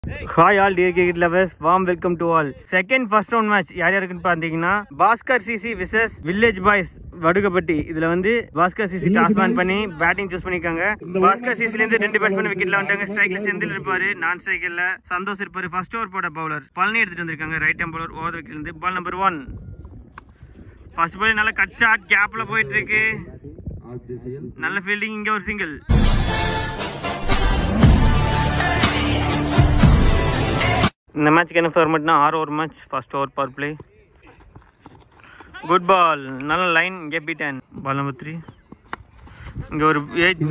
Hi all dear cricket lovers warm welcome to all second first round match யார் யாருக்குன்னு பார்த்தீங்கன்னா Bhaskar CC versus village boys Vadugapatti இதுல வந்து Bhaskar CC toss win பண்ணி batting choose பண்ணிருக்காங்க பாஸ்கர் சிசில இருந்து ரெண்டு பேட்ஸ்மேன் விக்கெட்ல வந்துட்டாங்க ஸ்ட்ரைக்ல செந்தில் இருப்பாரு நான் ஸ்ட்ரைக்கர்ல சந்தோஷ் இருப்பாரு ஃபர்ஸ்ட் ஓவர் போட பவுலர் பழனி எடுத்துட்டு வந்திருக்காங்க ரைட் ஹேம் பவுலர் ஓவர் விக்கெட்ல இருந்து ball number one first ball நல்ல கட் ஷாட் கேப்ல போயிட்டு இருக்கு நல்ல ஃபீல்டிங் இங்க ஒரு சிங்கிள் இந்த மேட்ச்க்கு என்ன ஃபார்மெட்னா ஆறு over match first over power play good ball நல்ல லைன் இங்கே பீட்டன் பால் நம்பர் த்ரீ இங்கே ஒரு edge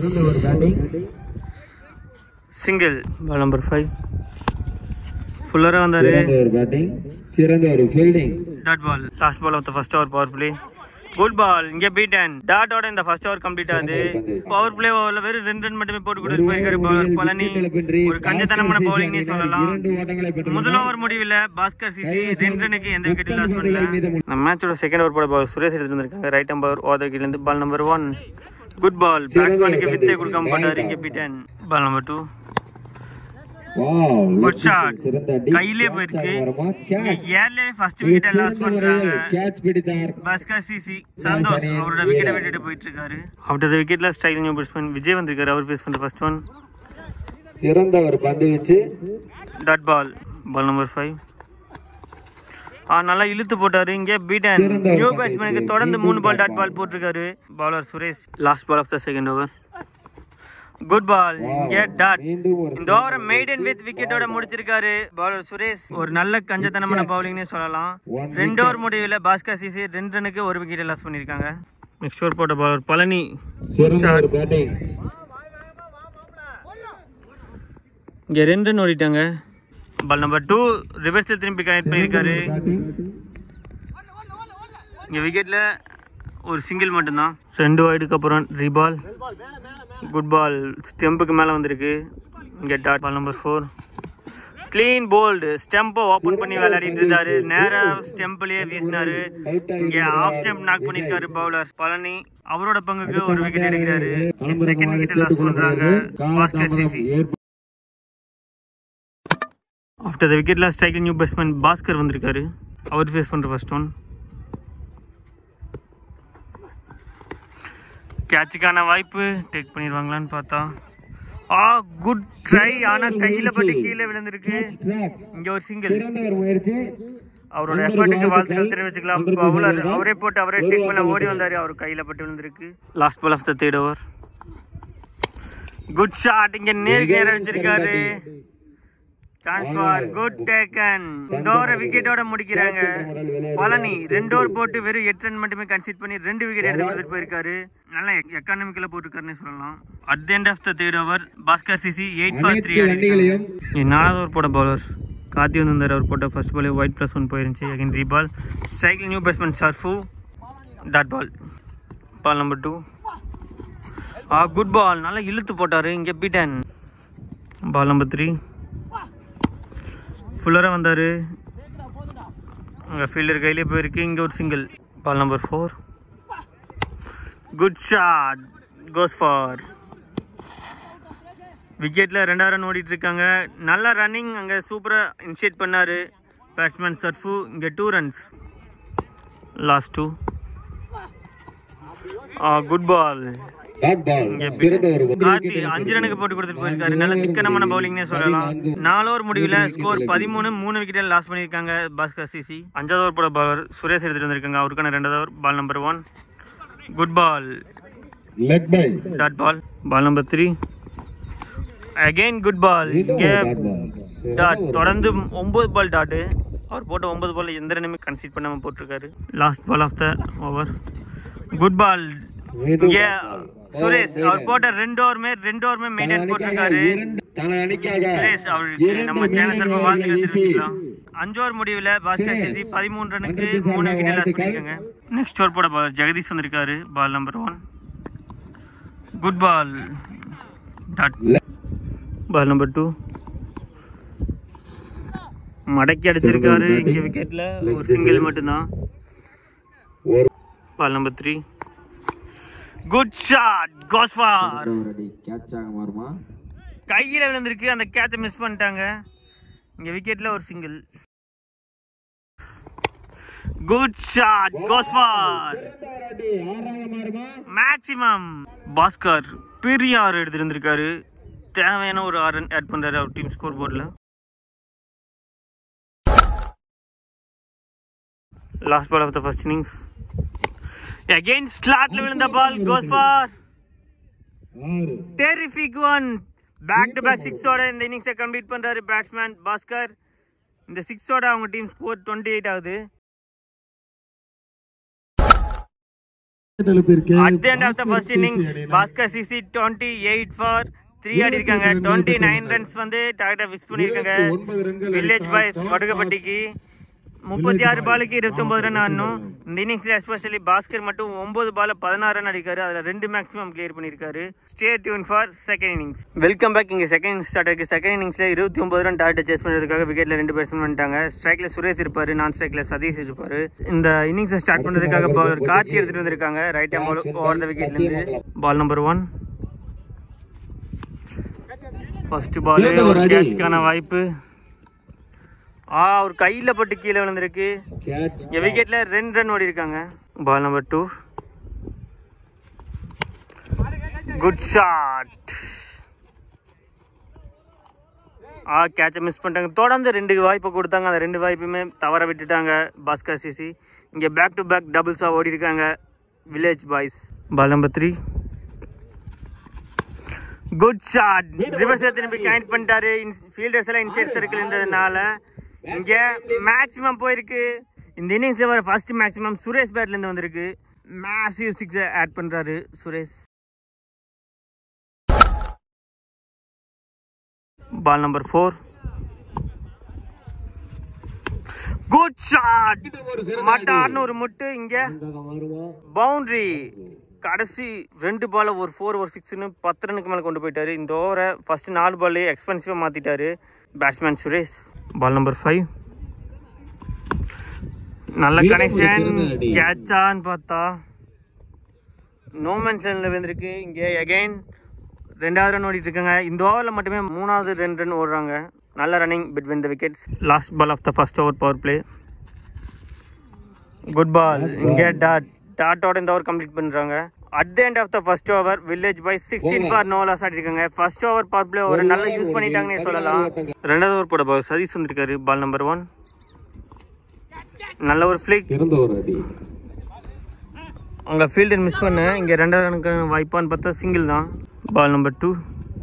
single ball number five ஃபுல்லராக வந்தார் சிறந்த ஒரு பேட்டிங் சிறந்த ஒரு fielding dot ball last ball of the first over power play good ball இங்கே பீட்டன் டாட்டோட இந்த ஃபர்ஸ்ட் ஓவர் கம்ப்ளீட் ஆகுது பவர் பிளே ஓவரில் வெறும் ரெண்டு ரன் மட்டுமே போட்டு கொடுத்து போயிருக்காரு bowler பழனி ஒரு கஞ்சத்தனமான பவுலிங்னே சொல்லலாம் இரண்டு ஓட்டங்களை பெற்ற முதல் ஓவர் முடிவில் பாஸ்கர் சிசி ரெண்டு ரனுக்கு எந்த விக்கெட் லாஸ் பண்ணல நம்ம மேட்சோட செகண்ட் ஓவர் போட பால் சுரேஷ் எடுத்து வந்திருக்காங்க ரைட் நம்பர் ஓவர் இருந்து ball number one good ball பேட்ஸ்மேனுக்கு வித்தே கொடுக்காம போட்டாரு இங்கே beaten ball number two wow good shot சிறந்த அடி கையிலே போயிருக்கு வரமா இங்க கேட்ச் ஏர்லயே ஃபர்ஸ்ட் விக்கெட் லாஸ் பண்றாங்க கேட்ச் பிடித்தார் பாஸ்கர் சிசி சந்தோஷ் அவரோட விக்கெட்டை விட்டுட்டு போயிட்டு இருக்காரு ஆஃப்டர் த விக்கெட்ல ஸ்டைல் நியூ பேட்ஸ்மேன் விஜய் வந்திருக்காரு அவர் பேஸ் பண்ற ஃபர்ஸ்ட் ஒன் சிறந்த ஒரு பந்து வச்சு dot ball ball number five ஆ நல்லா இழுத்து போட்டாரு இங்கே பீட்டன் சிறந்த ஒரு நியூ பந்து. பேட்ஸ்மேனுக்கு தொடர்ந்து மூணு பால் டாட் பால் போட்டிருக்காரு bowler Suresh last ball of the second over good ball இங்கே டாட் மீண்டும் ஒரு இந்த ஓவரை மெய்டன் வித் விக்கெட்டோட முடிச்சிருக்காரு பாலர் சுரேஷ் ஒரு நல்ல கஞ்சத்தனமான பவுலிங்னே சொல்லலாம் ரெண்டு ஓவர் முடிவில் பாஸ்கர் சிசி ரெண்டு ரனுக்கு ஒரு விக்கெட் லாஸ் பண்ணியிருக்காங்க நெக்ஸ்ட் ஓவர் போட்ட பாலர் பழனி சிறந்த ஒரு பேட்டிங் இங்கே ரெண்டு ரன் ஓடிட்டாங்க பால் நம்பர் டூ ரிவர்ஸில் திரும்பி கனெக்ட் பண்ணியிருக்காரு இங்கே விக்கெட்டில் ஒரு சிங்கிள் மட்டும்தான் ரெண்டு வைடுக்கு அப்புறம் ரீபால் குட் பால் ஸ்டெம்புக்கு மேலே வந்திருக்கு இங்கே dot ball number four clean bowled ஸ்டெம்பை ஓப்பன் பண்ணி விளையாடிட்டு இருந்தாரு நேரா ஸ்டெம்ப்லயே வீசினாரு இங்க ஆஃப் ஸ்டெம்ப் நாக் பண்ணிருக்காரு பவுலர் பழனி அவரோட பங்குக்கு ஒரு விக்கெட் எடுக்கிறாரு செகண்ட் விக்கெட் லாஸ் பண்றாங்க Bhaskar CC after the wicket loss striking new batsman Bhaskar வந்திருக்காரு அவர் ஃபேஸ் பண்ற ஃபர்ஸ்ட் ஒன் கேட்சுக்கான வாய்ப்பு டேக் பண்ணிடுவாங்களான்னு பார்த்தா ஆ குட் ட்ரை ஆனா கையில பட்டு கீழே விழுந்திருக்கு இங்க ஒரு சிங்கிள் சிறந்த ஒரு முயற்சி அவரோட எஃபர்ட்டுக்கு வாழ்த்துக்கள் தெரிவிச்சுக்கலாம் பவுலர் அவரே போட்டு அவரே டேக் பண்ண ஓடி வந்தாரு அவர் கையில பட்டு விழுந்திருக்கு last ball of the third over good shot இங்க நேருக்கு நேரம் வச்சிருக்காரு சான்ஸ் ஃபார் குட் டேக்கன் இந்த ஓவரை விக்கெட்டோட முடிக்கிறாங்க பழனி ரெண்டு ஓவர் போட்டு வெறும் எட்டு ரன் மட்டுமே கன்சிட் பண்ணி ரெண்டு விக்கெட் எடுத்து கொடுத்துட்டு போயிருக்காரு நல்லா எக்கானமிக்கல போட்டிருக்காருன்னு சொல்லலாம் at the end of the third over Bhaskar CC eight for three அனைத்து வண்டிகளையும் நாலாவது ஓவர் போட பவுலர் கார்த்தி வந்திருந்தார் அவர் போட்ட first ball wide plus one போயிருந்துச்சு அகைன் ரீபால் ஸ்ட்ரைக்கில் நியூ பேட்ஸ்மேன் சர்ஃபு dot ball ball number two ஆ குட் பால் நல்லா இழுத்து போட்டார் இங்கே பீட்டன் பால் நம்பர் த்ரீ ஃபுல்லராக வந்தார் அங்கே ஃபீல்டர் கையிலே போயிருக்கு இங்கே ஒரு single ball number four good shot goes for விக்கெட்டில் ரெண்டாவது ரன் ஓடிட்டு இருக்காங்க நல்ல ரன்னிங் அங்கே சூப்பராக இனிஷியேட் பண்ணார் பேட்ஸ்மேன் சர்ஃபு இங்கே two runs last two good ball dot ball சிறந்த ஒரு கார்த்தி அஞ்சு ரனுக்கு போட்டு கொடுத்துட்டு போயிருக்காரு நல்ல சிக்கனமான பவுலிங்னே சொல்லலாம் நாலு ஓவர் முடிவில் ஸ்கோர் பதிமூணு மூணு விக்கெட் லாஸ் பண்ணியிருக்காங்க பாஸ்கர் சிசி அஞ்சாவது ஓவர் போட பவுலர் சுரேஷ் எடுத்துட்டு வந்திருக்காங்க அவருக்கான ரெண்டாவது over ball number one good ball leg bye dot ball ball number three again good ball இங்கே டாட் பால் டாட் தொடர்ந்து ஒன்பது பால் டாட்டு அவர் போட்ட ஒன்பது பால் எந்த ரனுமே கன்சீட் பண்ணாமல் போட்டிருக்காரு last ball of the over good ball இங்கே சுரேஷ் அவர் போட்ட ரெண்டு ஓவருமே ரெண்டு ஓவருமே மெயின்டைன் போட்டிருக்காரு தனது அணிக்காக சுரேஷ் அவருக்கு நம்ம சேனல் சார்பாக வாழ்த்துக்கள் தெரிவிச்சுக்கலாம் அஞ்சு ஓவர் முடிவில் பாஸ்கர் சிசி பதிமூணு ரனுக்கு மூணு விக்கெட் லாஸ் பண்ணியிருக்காங்க நெக்ஸ்ட் ஓவர் போட ball ஜெகதீஷ் வந்திருக்காரு ball number one good ball dot ball number two மடக்கி அடிச்சிருக்காரு இங்க விக்கெட்ல ஒரு சிங்கிள் மட்டும்தான் ஒரு ball number three good shot goes for ஒரு அடி கேட்ச் ஆக மாறுமா கையில விழுந்திருக்கு அந்த கேட்சை மிஸ் பண்ணிட்டாங்க இங்க விக்கெட்ல ஒரு single good shot goes for maximum Bhaskar பெரிய ஆறு எடுத்துட்டு இருந்திருக்காரு தேவையான ஒரு ஆறு ஆட் பண்றாரு அவர் டீம் ஸ்கோர் போர்டில் last ball of the first innings again ஸ்லாட்ல விழுந்த பால் கோஸ் ஃபார் ஆறு terrific one back to back சிக்ஸோட இந்த இன்னிங்ஸை கம்ப்ளீட் பண்றாரு பேட்ஸ்மேன் பாஸ்கர் இந்த சிக்ஸோட அவங்க டீம் ஸ்கோர் டுவெண்ட்டி எயிட் ஆகுது at the end of the first innings Bhaskar CC twenty eight for three ஆடி இருக்காங்க டுவெண்ட்டி நைன் ரன்ஸ் வந்து டார்கெட்டை ஃபிக்ஸ் பண்ணியிருக்காங்க ஒன்பது ரன்கள் வில்லேஜ் பாய்ஸ் வடுகப்பட்டிக்கு முப்பத்தி ஆறு பாலுக்கு இருபத்தி ஒன்பது ரன் ஆடணும் இந்த இன்னிங்ஸ்ல எஸ்பெஷலி பாஸ்கர் மட்டும் ஒன்பது பால் பதினாறு ரன் அடிக்காரு அதுல ரெண்டு மேக்ஸிமம் கிளியர் பண்ணியிருக்காரு stay tuned for second innings welcome back இங்க செகண்ட் இன்னிங்ஸ் ஸ்டார்ட் ஆயிருக்கு செகண்ட் இன்னிங்ஸ்ல இருபத்தி ஒன்பது ரன் டார்கெட் சேஸ் பண்ணுறதுக்காக விக்கெட்ல ரெண்டு பேட்ஸ்மேன் வந்துட்டாங்க ஸ்ட்ரைக்ல சுரேஷ் இருப்பாரு நான் ஸ்ட்ரைக்ல சதீஷ் இருப்பாரு இந்த இன்னிங்ஸை ஸ்டார்ட் பண்றதுக்காக பவுலர் கார்த்தி எடுத்துட்டு வந்திருக்காங்க right arm ball over the விக்கெட்ல இருந்து ball number one first ball ஒரு கேட்ச்க்கான வாய்ப்பு ஆ ஒரு கையில பட்டு கீழே விழுந்திருக்கு கேட்ச் இங்க விக்கெட்ல ரெண்டு ரன் ஓடி இருக்காங்க ball number two good shot ah கேட்சை மிஸ் பண்ணிட்டாங்க தொடர்ந்து ரெண்டு வாய்ப்பை கொடுத்தாங்க அந்த ரெண்டு வாய்ப்புமே தவற விட்டுட்டாங்க பாஸ்கர் சிசி இங்க பேக் டு பேக் டபுள்ஸா ஓடி இருக்காங்க village boys ball number three good shot reverse திரும்பி கனெக்ட் பண்ணிட்டாரு ஃபீல்டர்ஸ் எல்லாம் இன்சைட் சர்க்கிள் இருந்ததுனால இங்க மேக்ஸிமம் போயிருக்கு இந்த இன்னிங்ஸ்ல வர ஃபர்ஸ்ட் மேக்ஸிமம் சுரேஷ் பேட்ல இருந்து வந்திருக்கு மேசிவ் சிக்ஸ் ஆட் பண்றாரு Suresh ball number four good shot மட்டார்னு ஒரு முட்டு இங்க பவுண்டரி கடைசி ரெண்டு பால் ஒரு ஃபோர் ஒரு சிக்ஸ்னு பத்து ரனுக்கு மேலே கொண்டு போயிட்டாரு இந்த ஓவரை ஃபர்ஸ்ட் நாலு பால் எக்ஸ்பென்சிவாக மாற்றிட்டாரு batsman Suresh ball number five நல்ல கனெக்ஷன் கேட்சான்னு பார்த்தா நோ மென்ஷனில் வந்திருக்கு இங்கே அகைன் ரெண்டாவது ரன் ஓடிட்டு இருக்காங்க இந்த ஓவரில் மட்டுமே மூணாவது ரெண்டு ரன் ஓடுறாங்க நல்ல running between the wickets last ball of the first over power play good ball இங்கே டாட் டாட்டோட இந்த ஓவர் கம்ப்ளீட் பண்ணுறாங்க at the end of the first over village by sixteen for no loss ஆடிருக்காங்க first over power play ஒரு நல்லா use பண்ணிட்டாங்கன்னு சொல்லலாம் ரெண்டாவது ஓவர் போட பால் சதீஷ் வந்திருக்காரு பால் நம்பர் ஒன் நல்ல ஒரு ஃபிளிக் சிறந்த ஒரு அடி அங்கே ஃபீல்டர் மிஸ் பண்ண இங்கே ரெண்டாவது ரனுக்கு வாய்ப்பான்னு பார்த்தா சிங்கிள் தான் ball number two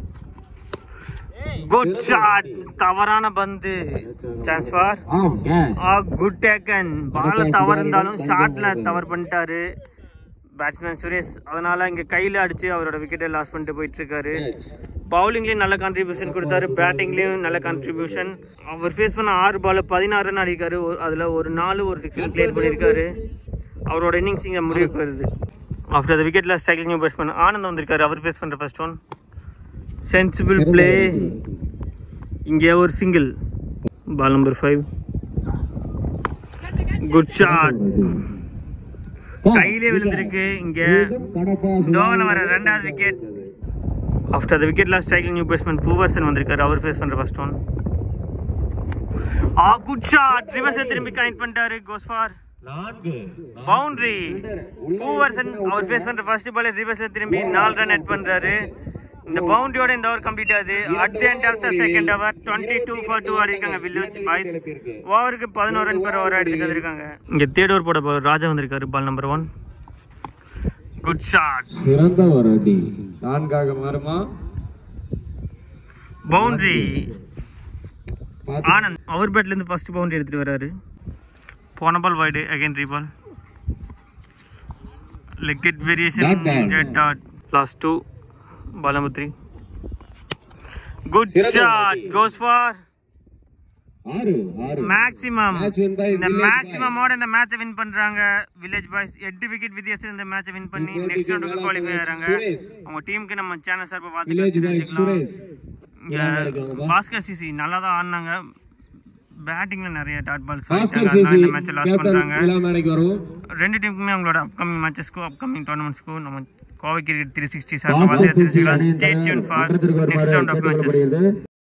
good shot தவறான பந்து chance for um catch ah good taken பால தவறு இருந்தாலும் ஷாட்ல தவறு பண்ணிட்டாரு பேட்ஸ்மேன் சுரேஷ் அதனால இங்க கையில அடிச்சு அவரோட விக்கெட்டை லாஸ் பண்ணிட்டு போயிட்டு இருக்காரு பவுலிங்லயும் நல்ல கான்ட்ரிபியூஷன் கொடுத்தாரு பேட்டிங்லயும் நல்ல கான்ட்ரிபியூஷன் அவர் ஃபேஸ் பண்ண ஆறு பால் பதினாறு ரன் அடிக்காரு ஒ- அதுல ஒரு நாலு ஒரு சிக்ஸ் கிளியர் பண்ணியிருக்காரு அவரோட இன்னிங்ஸ் இங்க முடிவுக்கு வருது ஆஃப்டர் த விக்கெட்ல ஸ்ட்ரைக்கிங் நியூ பேட்ஸ்மேன் ஆனந்த் வந்திருக்காரு அவர் ஃபேஸ் பண்ற ஃபர்ஸ்ட் ஒன் சென்சிபிள் பிளே இங்கே ஒரு single ball number five good shot கையிலே விழுந்திருக்கு இங்க இந்த ஓவர்ல வர ரெண்டாவது wicket after the wicket lost striking new batsman Poovarsan வந்திருக்காரு அவர் ஃபேஸ் பண்ற first one ah good shot reverse திரும்பி கனெக்ட் பண்ணிட்டாரு கோஸ் ஃபார் நான்கு பவுண்டரி பூவர்சன் அவர் ஃபேஸ் பண்ற ஃபர்ஸ்ட் பால் ரிவர்ஸ்ல திரும்பி நாலு ரன் அட் பண்றாரு இந்த பவுண்டரியோட இந்த ஓவர் கம்ப்ளீட் ஆகுது at the end of the second over twenty two for two ஆடி இருக்காங்க வில்லேஜ் பாய்ஸ் ஓவருக்கு பதினோரு ரன் பெர் ஓவர் எடுத்துட்டு வந்திருக்காங்க இங்க தேர்ட் ஓவர் போட போ- ராஜா வந்திருக்காரு ball number one good shot சிறந்த ஒரு அடி நான்காக மாறுமா பவுண்டரி ஆனந்த் அவர் பேட்ல இருந்து ஃபர்ஸ்ட் பவுண்டரி எடுத்துட்டு வராரு போன ball wide again reball leg it variation Dot ball. Jet dot last two ball number three good சிறந்த ஷாட் ball. கோஸ் ஃபார் ஆறு ஆறு மேக்ஸிமம் Match win by இந்த Village மேக்ஸிமமோட இந்த மேட்சை வின் பண்றாங்க வில்லேஜ் பாய்ஸ் எட்டு விக்கெட் வித்தியாசத்தில் இந்த மேட்சை வின் பண்ணி Before நெக்ஸ்ட் the ரவுண்டுக்கு game, குவாலிஃபை Suresh. ஆகிறாங்க அவங்க டீமுக்கு நம்ம சேனல் சார்பாக வில்லேஜ் பார்த்து பாய் வச்சுக்கலாம் சுரேஷ் இங்க பாஸ்கர் சிசி நல்லா தான் ஆடினாங்க பேட்டிங்ல நிறைய டாட் பால்ஸ் பாஸ்கர் அதனால சிசி இந்த மேட்ச் லாஸ் கேப்டன் பண்றாங்க விழா மேடைக்கு வரவும் ரெண்டு டீமுக்குமே அவங்களோட அப்கமிங் மேட்சஸ்க்கும் அப்கமிங் டோர்னமெண்ட்ஸ்க்கும் நம்ம Kovai cricket three sixty sir Bhaskar பார்த்து சிசி தெரிஞ்சுக்கலாம் அணியின் ஸ்டே டியூன் தலைவர் ஃபார் மன்றத்திற்கு நெக்ஸ்ட் வருமாறு ரவுண்ட் ஆஃப் மேட்சஸ் கேட்டுக்கொள்ளப்படுகிறது